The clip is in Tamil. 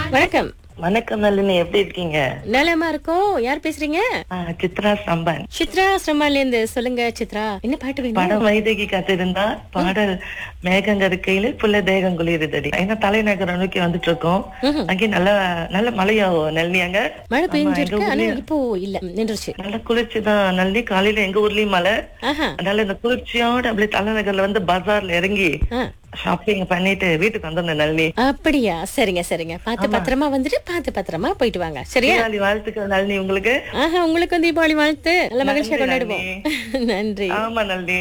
வணக்கம் வணக்கம் நளினி எப்படி இருக்கீங்க நலமா இருக்கோம் யார் பேசுறீங்க ஆ, சித்ரா சம்பன் சித்ரா சிரமால இருந்து சொல்லுங்க சித்ரா என்ன பாட்டு வேணும் படம் வைதகி காத்திருந்தா பாடல் மேகங்கருக்கையில புள்ள தேகம் குளிருதடி ஏன்னா தலைநகரம் நோக்கி வந்துட்டு இருக்கோம் அங்கே நல்ல நல்ல மழையாகும் நளினி அங்க மழை ஆமா, பெஞ்சிருக்கு எங்க ஆனா ஊர்லயும் இப்போ இல்ல நின்றுச்சு நல்ல குளிர்ச்சி தான் நளினி காலையில எங்க ஊர்லயும் மழை ஆஹா அதனால இந்த குளிர்ச்சியோட அப்படியே தலைநகர்ல வந்து பஜார்ல இறங்கி ஆ. ஷாப்பிங் பண்ணிட்டு வீட்டுக்கு வந்திருந்தேன் நளினி அப்படியா சரிங்க சரிங்க பார்த்து பத்திரமா வந்துட்டு பார்த்து பத்திரமா போயிட்டு வாங்க சரியா தீபாவளி வாழ்த்துக்கள் நளினி உங்களுக்கு ஆஹா உங்களுக்கு தீபாவளி வாழ்த்து நல்ல மகிழ்ச்சியா நன்றி, கொண்டாடுவோம் நன்றி ஆமா நளினி